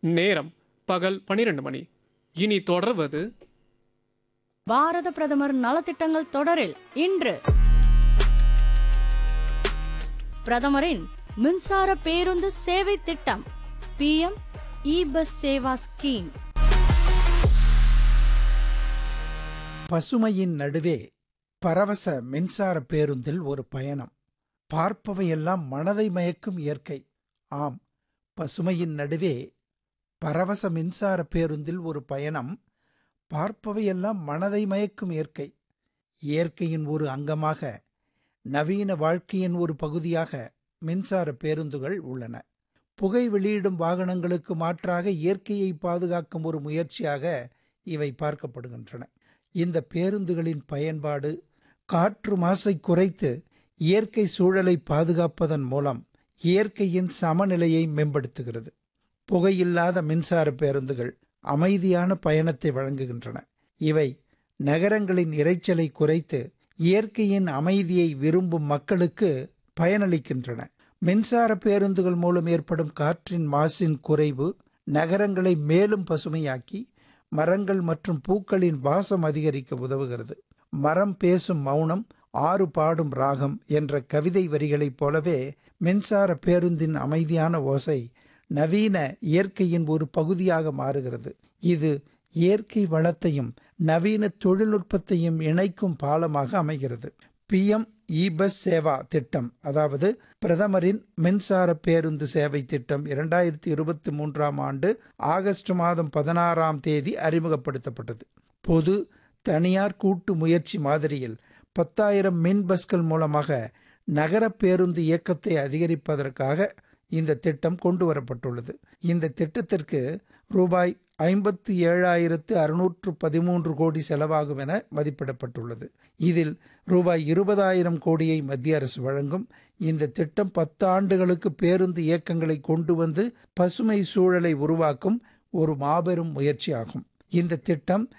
நேரம் பகல் பனிரெண்டு மணி இனி தொடர்வது பாரத பிரதமர் நலத்திட்டங்கள் தொடரில் இன்று பிரதமரின் மின்சார பேருந்து சேவை திட்டம் PM E bus Seva scheme பசுமையின் நடுவே பரவச மின்சார பேருந்தில் ஒரு பயணம் பார்ப்பவையெல்லாம் மனதை மயக்கும் இயற்கை ஆம் பசுமையின் நடுவே பரவச மின்சார பேருந்தில் ஒரு பயணம் பார்ப்பவையெல்லாம் மனதை மயக்கும் இயற்கை இயற்கையின் ஒரு அங்கமாக நவீன வாழ்க்கையின் ஒரு பகுதியாக மின்சார பேருந்துகள் உள்ளன புகை வெளியிடும் வாகனங்களுக்கு மாற்றாக இயற்கையை பாதுகாக்கும் ஒரு முயற்சியாக இவை பார்க்கப்படுகின்றன இந்த பேருந்துகளின் பயன்பாடு காற்று மாசை குறைத்து இயற்கை சூழலை பாதுகாப்பதன் மூலம் இயற்கையின் சமநிலையை மேம்படுத்துகிறது புகையில்லாத மின்சார பேருந்துகள் அமைதியான பயணத்தை வழங்குகின்றன இவை நகரங்களின் இரைச்சலை குறைத்து இயற்கையின் அமைதியை விரும்பும் மக்களுக்கு பயனளிக்கின்றன மின்சார பேருந்துகள் மூலம் ஏற்படும் காற்றின் மாசின் குறைவு நகரங்களை மேலும் பசுமையாக்கி மரங்கள் மற்றும் பூக்களின் வாசம் அதிகரிக்க உதவுகிறது மரம் பேசும் மௌனம் ஆறு பாடும் ராகம் என்ற கவிதை வரிகளைப் போலவே மின்சார பேருந்தின் அமைதியான ஓசை நவீன இயற்கையின் ஒரு பகுதியாக மாறுகிறது இது இயற்கை வளத்தையும் நவீன தொழில்நுட்பத்தையும் இணைக்கும் பாலமாக அமைகிறது பிஎம் இ பஸ் சேவா திட்டம் அதாவது பிரதமரின் மின்சார பேருந்து சேவை திட்டம் இரண்டாயிரத்தி இருபத்தி மூன்றாம் ஆண்டு ஆகஸ்ட் மாதம் பதினாறாம் தேதி அறிமுகப்படுத்தப்பட்டது பொது தனியார் கூட்டு முயற்சி மாதிரியில் பத்தாயிரம் மின் பஸ்கள் மூலமாக நகர பேருந்து இயக்கத்தை அதிகரிப்பதற்காக இந்த திட்டம் கொண்டு வரப்பட்டுள்ளது இந்த திட்டத்திற்கு ரூபாய் ஐம்பத்து ஏழாயிரத்து அறுநூற்று பதிமூன்று கோடி செலவாகும் என மதிப்பிடப்பட்டுள்ளது இதில் ரூபாய் இருபதாயிரம் கோடியை மத்திய அரசு வழங்கும் இந்த திட்டம் பத்து ஆண்டுகளுக்கு பேருந்து இயக்கங்களை கொண்டு வந்து பசுமை சூழலை உருவாக்கும் ஒரு மாபெரும் முயற்சியாகும் இந்த திட்டம்